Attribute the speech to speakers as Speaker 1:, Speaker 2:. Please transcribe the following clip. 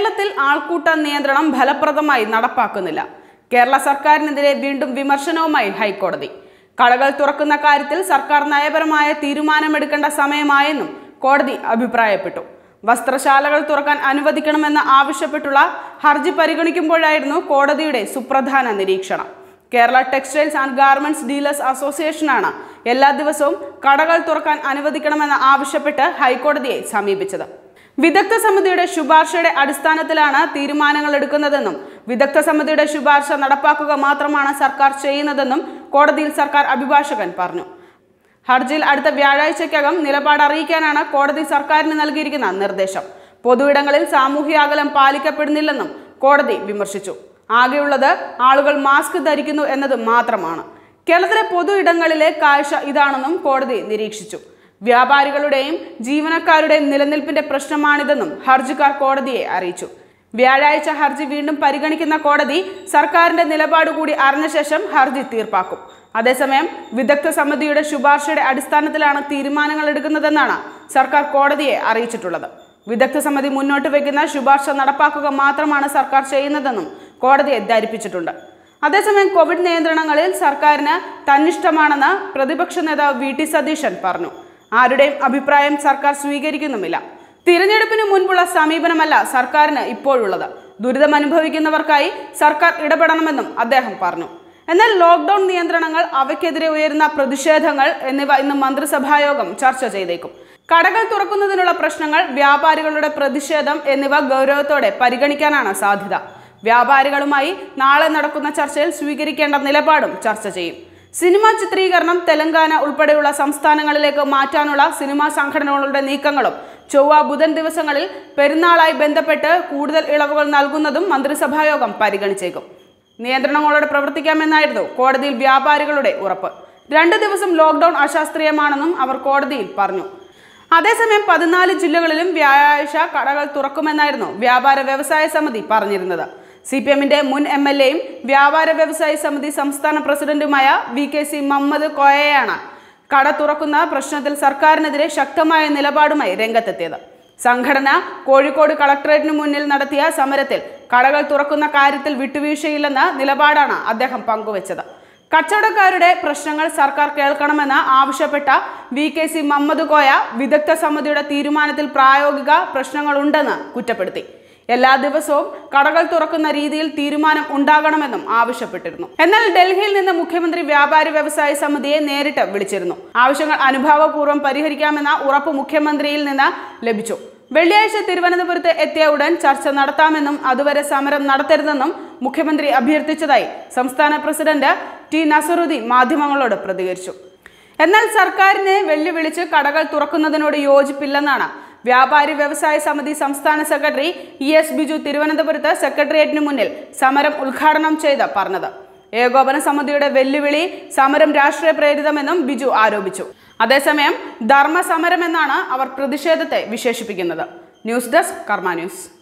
Speaker 1: കേരളത്തിൽ ആൾക്കൂട്ട നിയന്ത്രണം ഫലപ്രദമായി നടപ്പാക്കുന്നില്ല കേരള സർക്കാരിനെതിരെ വീണ്ടും വിമർശനവുമായി ഹൈക്കോടതി കടകൾ തുറക്കുന്ന കാര്യത്തിൽ സർക്കാർ നയപരമായ തീരുമാനമെടുക്കേണ്ട സമയമായെന്നും കോടതി അഭിപ്രായപ്പെട്ടു വസ്ത്രശാലകൾ തുറക്കാൻ അനുവദിക്കണമെന്ന് ആവശ്യപ്പെട്ടുള്ള ഹർജി പരിഗണിക്കുമ്പോഴായിരുന്നു കോടതിയുടെ സുപ്രധാന നിരീക്ഷണം Kerala textiles and garments dealers അസോസിയേഷനാണ് എല്ലാ ദിവസവും കടകൾ തുറക്കാൻ അനുവദിക്കണമെന്ന് ആവശ്യപ്പെട്ട് ഹൈക്കോടതിയെ സമീപിച്ചത് വിദഗ്ധ സമിതിയുടെ ശുപാർശയുടെ അടിസ്ഥാനത്തിലാണ് തീരുമാനങ്ങൾ എടുക്കുന്നതെന്നും വിദഗ്ധ സമിതിയുടെ ശുപാർശ നടപ്പാക്കുക മാത്രമാണ് സർക്കാർ ചെയ്യുന്നതെന്നും കോടതിയിൽ സർക്കാർ അഭിഭാഷകൻ പറഞ്ഞു ഹർജിയിൽ അടുത്ത വ്യാഴാഴ്ചയ്ക്കകം നിലപാട് അറിയിക്കാനാണ് കോടതി സർക്കാരിന് നൽകിയിരിക്കുന്ന നിർദ്ദേശം പൊതുയിടങ്ങളിൽ സാമൂഹ്യ അകലം പാലിക്കപ്പെടുന്നില്ലെന്നും കോടതി വിമർശിച്ചു ആകെയുള്ളത് ആളുകൾ മാസ്ക് ധരിക്കുന്നു എന്നത് മാത്രമാണ് കേരളത്തിലെ പൊതു ഇടങ്ങളിലെ കാഴ്ച ഇതാണെന്നും കോടതി നിരീക്ഷിച്ചു വ്യാപാരികളുടെയും ജീവനക്കാരുടെയും നിലനിൽപ്പിന്റെ പ്രശ്നമാണിതെന്നും ഹർജിക്കാർ കോടതിയെ അറിയിച്ചു വ്യാഴാഴ്ച ഹർജി വീണ്ടും പരിഗണിക്കുന്ന കോടതി സർക്കാരിന്റെ നിലപാട് കൂടി അറിഞ്ഞ ശേഷം ഹർജി തീർപ്പാക്കും അതേസമയം വിദഗ്ധ സമിതിയുടെ ശുപാർശയുടെ അടിസ്ഥാനത്തിലാണ് തീരുമാനങ്ങൾ എടുക്കുന്നതെന്നാണ് സർക്കാർ കോടതിയെ അറിയിച്ചിട്ടുള്ളത് വിദഗ്ധ സമിതി മുന്നോട്ട് വയ്ക്കുന്ന ശുപാർശ നടപ്പാക്കുക മാത്രമാണ് സർക്കാർ ചെയ്യുന്നതെന്നും കോടതിയെ ധരിപ്പിച്ചിട്ടുണ്ട് അതേസമയം കോവിഡ് നിയന്ത്രണങ്ങളിൽ സർക്കാരിന് തന്നിഷ്ടമാണെന്ന് പ്രതിപക്ഷ നേതാവ് വി ടി സതീശൻ പറഞ്ഞു ആരുടെയും അഭിപ്രായം സർക്കാർ സ്വീകരിക്കുന്നുമില്ല തിരഞ്ഞെടുപ്പിന് മുൻപുള്ള സമീപനമല്ല സർക്കാരിന് ഇപ്പോഴുള്ളത് ദുരിതം അനുഭവിക്കുന്നവർക്കായി സർക്കാർ ഇടപെടണമെന്നും അദ്ദേഹം പറഞ്ഞു എന്നാൽ ലോക്ക്ഡൌൺ നിയന്ത്രണങ്ങൾ അവയ്ക്കെതിരെ ഉയരുന്ന പ്രതിഷേധങ്ങൾ എന്നിവ ഇന്ന് മന്ത്രിസഭായോഗം ചർച്ച ചെയ്തേക്കും കടകൾ തുറക്കുന്നതിനുള്ള പ്രശ്നങ്ങൾ വ്യാപാരികളുടെ പ്രതിഷേധം എന്നിവ ഗൗരവത്തോടെ പരിഗണിക്കാനാണ് സാധ്യത വ്യാപാരികളുമായി നാളെ നടക്കുന്ന ചർച്ചയിൽ സ്വീകരിക്കേണ്ട നിലപാടും ചർച്ച ചെയ്യും സിനിമാ ചിത്രീകരണം തെലങ്കാന ഉൾപ്പെടെയുള്ള സംസ്ഥാനങ്ങളിലേക്ക് മാറ്റാനുള്ള സിനിമാ സംഘടനകളുടെ നീക്കങ്ങളും ചൊവ്വ ബുധൻ ദിവസങ്ങളിൽ പെരുന്നാളായി ബന്ധപ്പെട്ട് കൂടുതൽ ഇളവുകൾ നൽകുന്നതും മന്ത്രിസഭായോഗം പരിഗണിച്ചേക്കും നിയന്ത്രണങ്ങളോടെ പ്രവർത്തിക്കാമെന്നായിരുന്നു കോടതിയിൽ വ്യാപാരികളുടെ ഉറപ്പ് രണ്ട് ദിവസം ലോക്ക്ഡൌൺ അശാസ്ത്രീയമാണെന്നും അവർ കോടതിയിൽ പറഞ്ഞു അതേസമയം പതിനാല് ജില്ലകളിലും വ്യാഴാഴ്ച കടകൾ തുറക്കുമെന്നായിരുന്നു വ്യാപാര വ്യവസായ സമിതി പറഞ്ഞിരുന്നത് സി പി എമ്മിന്റെ മുൻ എം എൽ എയും വ്യാപാര വ്യവസായ സമിതി സംസ്ഥാന പ്രസിഡന്റുമായ വി കെ സി മുഹമ്മദ് കോയയാണ് കട തുറക്കുന്ന പ്രശ്നത്തിൽ സർക്കാരിനെതിരെ ശക്തമായ നിലപാടുമായി രംഗത്തെത്തിയത് സംഘടന കോഴിക്കോട് കളക്ടറേറ്റിന് മുന്നിൽ നടത്തിയ സമരത്തിൽ കടകൾ തുറക്കുന്ന കാര്യത്തിൽ വിട്ടുവീഴ്ചയില്ലെന്ന നിലപാടാണ് അദ്ദേഹം പങ്കുവച്ചത് കച്ചവടക്കാരുടെ പ്രശ്നങ്ങൾ സർക്കാർ കേൾക്കണമെന്ന് ആവശ്യപ്പെട്ട V K C Muhammad Koya വിദഗ്ധ സമിതിയുടെ തീരുമാനത്തിൽ പ്രായോഗിക പ്രശ്നങ്ങളുണ്ടെന്ന് കുറ്റപ്പെടുത്തി എല്ലാ ദിവസവും കടകൾ തുറക്കുന്ന രീതിയിൽ തീരുമാനം ഉണ്ടാകണമെന്നും ആവശ്യപ്പെട്ടിരുന്നു എന്നാൽ ഡൽഹിയിൽ നിന്ന് മുഖ്യമന്ത്രി വ്യാപാരി വ്യവസായ സമിതിയെ നേരിട്ട് വിളിച്ചിരുന്നു ആവശ്യങ്ങൾ അനുഭാവപൂർവ്വം പരിഹരിക്കാമെന്ന ഉറപ്പ് മുഖ്യമന്ത്രിയിൽ നിന്ന് ലഭിച്ചു വെള്ളിയാഴ്ച തിരുവനന്തപുരത്ത് എത്തിയ ഉടൻ ചർച്ച നടത്താമെന്നും അതുവരെ സമരം നടത്തരുതെന്നും മുഖ്യമന്ത്രി അഭ്യർത്ഥിച്ചതായി സംസ്ഥാന പ്രസിഡന്റ് ടി നസറുദ്ദീൻ മാധ്യമങ്ങളോട് പ്രതികരിച്ചു എന്നാൽ സർക്കാരിനെ വെല്ലുവിളിച്ച് കടകൾ തുറക്കുന്നതിനോട് യോജിപ്പില്ലെന്നാണ് വ്യാപാരി വ്യവസായ സമിതി സംസ്ഥാന സെക്രട്ടറി ഇ എസ് ബിജു തിരുവനന്തപുരത്ത് സെക്രട്ടേറിയറ്റിന് മുന്നിൽ സമരം ഉദ്ഘാടനം ചെയ്ത് പറഞ്ഞത് ഏകോപന സമിതിയുടെ വെല്ലുവിളി സമരം രാഷ്ട്രീയ പ്രേരിതമെന്നും ബിജു ആരോപിച്ചു അതേസമയം ധർമ്മ സമരമെന്നാണ് അവർ പ്രതിഷേധത്തെ വിശേഷിപ്പിക്കുന്നത് ന്യൂസ് ഡെസ്ക് കർമ്മ ന്യൂസ്